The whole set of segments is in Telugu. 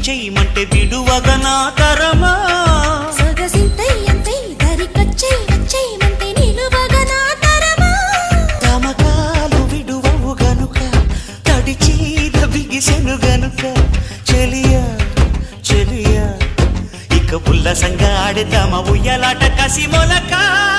చెయ్యమంటే విడువగ నా తరమా సొగసింతై అంతై దరికొచ్చై వచ్చేయమంటే నిలువగా నా తరమా తమకాలు విడువవు గనుక తడిచీద బిగిసెను గనుక చెలియా చెలియా ఇక ఉల్లసంగా ఆడతామ ఉయ్యలాట కసి మొలక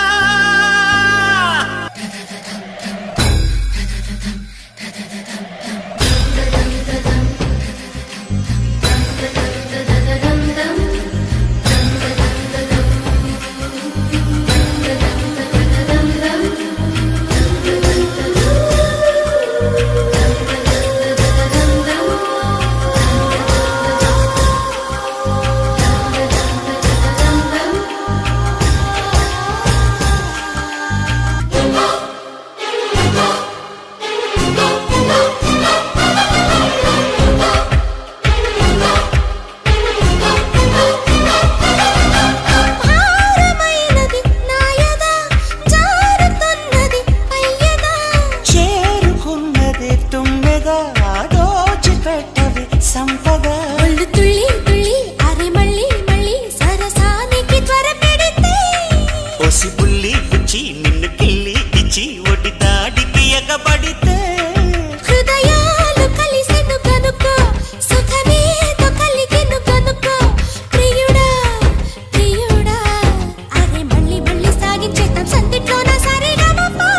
భారమైనది నాయదా జారుతున్నది అయ్యదా చేరుకున్నది తుమ్మెదా దోచి పెట్టవి సంపగా ఒళ్ళు తుళ్ళి తుళ్ళి అరే మళ్ళీ మళ్ళీ సరసానికి త్వర పెడితే ఒసి బుల్లి గుచ్చి నిన్ను కిల్లి ఇచ్చి ఒడి దాడికి ఎగబడితే హృదయాలు కలిసెను కనుకో సుఖమేదో కలిగెను కనుకో ప్రియుడా ప్రియుడా అరే మళ్ళీ మళ్ళీ సాగించేద్దాం సందిట్లోన సరిగమపా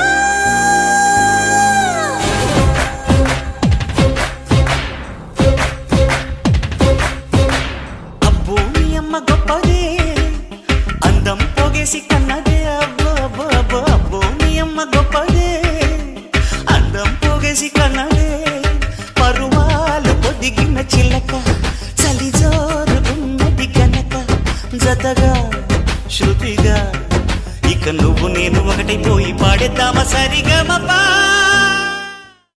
అబ్బో మీ అమ్మ గొప్పదే అందం పోగేసి కన్నదే అబ్బో అబ్బో అబ్బో అబ్బో మీ అమ్మ గొప్పదే అందం పోగేసి కన్నదే పరువాలు పొదిగిన చిల్లక చలి జోరుగున్నది కనుక జతగా శృతిగా ఇక నువ్వు నేను ఒకటైపోయి పాడేద్దామా సరిగమపా